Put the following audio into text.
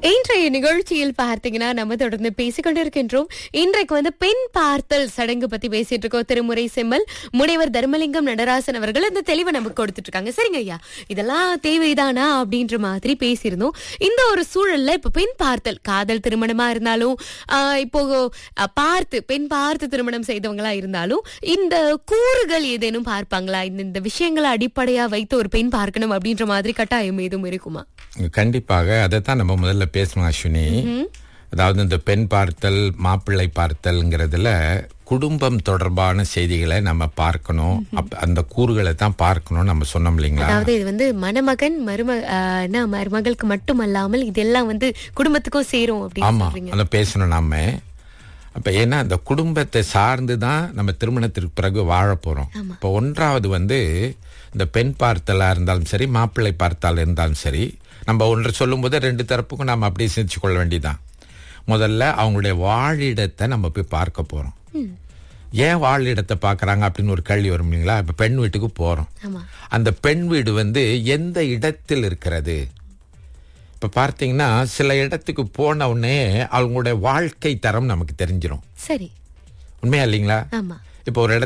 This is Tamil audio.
இன்றைய நிகழ்ச்சியில் பார்த்தீங்கன்னா நம்ம தொடர்ந்து பேசிக்கொண்டிருக்கின்றோம் இன்றைக்கு வந்து பெண் பார்த்தல் சடங்கு பத்தி பேசிட்டு இருக்கோம் திருமுறை செம்மல் முனைவர் தர்மலிங்கம் நடராசன் அவர்கள் இந்த தெளிவை நமக்கு கொடுத்துட்டு இருக்காங்க சரிங்க ஐயா இதெல்லாம் தேவைதானா அப்படின்ற மாதிரி பேசியிருந்தோம் இந்த ஒரு சூழல்ல இப்ப பெண் பார்த்தல் காதல் திருமணமா இருந்தாலும் ஆஹ் இப்போ ஆஹ் பார்த்து பெண் பார்த்து திருமணம் செய்தவங்களா இருந்தாலும் இந்த கூறுகள் ஏதேனும் பார்ப்பாங்களா இந்த இந்த விஷயங்களை அடிப்படையா வைத்து ஒரு பெண் பார்க்கணும் அப்படின்ற மாதிரி கட்டாயம் எதுவும் இருக்குமா கண்டிப்பாக அதைத்தான் நம்ம முதல்ல பேசணும் அஸ்வினி அதாவது இந்த பெண் பார்த்தல் மாப்பிள்ளை பார்த்தல்ங்கிறதுல குடும்பம் தொடர்பான செய்திகளை நம்ம பார்க்கணும் அப்ப அந்த கூறுகளை தான் பார்க்கணும் நம்ம சொன்னோம் இல்லைங்களா அதாவது இது வந்து மணமகன் மரும ஆஹ் என்ன, மருமகளுக்கு மட்டுமல்லாமல் இதெல்லாம் வந்து குடும்பத்துக்கும் சேரும் அப்படின்னு ஆமா சொல்றீங்க அதை பேசணும் நாம அப்ப ஏன்னா அந்த குடும்பத்தை சார்ந்து தான் நம்ம திருமணத்திற்கு பிறகு வாழ போறோம் இப்போ ஒன்றாவது வந்து இந்த பெண் பார்த்தலா இருந்தாலும் சரி மாப்பிள்ளை பார்த்தால் இருந்தாலும் சரி நம்ம ஒன்று சொல்லும்போது ரெண்டு தரப்புக்கும் நம்ம அப்படியே சிந்திச்சு கொள்ள வேண்டியதான் முதல்ல அவங்களுடைய வாழிடத்தை நம்ம போய் பார்க்க போறோம் ஏன் வாழிடத்தை பார்க்கறாங்க அப்படின்னு ஒரு கேள்வி வரும் இல்லைங்களா இப்ப பெண் வீட்டுக்கு போறோம் ஆமா அந்த பெண் வீடு வந்து எந்த இடத்தில் இருக்கிறது இப்ப பார்த்தீங்கன்னா சில இடத்துக்கு போன உடனே அவங்களுடைய வாழ்க்கை தரம் நமக்கு தெரிஞ்சிரும் சரி உண்மையா இல்லைங்களா ஆமா இப்போ ஒரு இடத்துல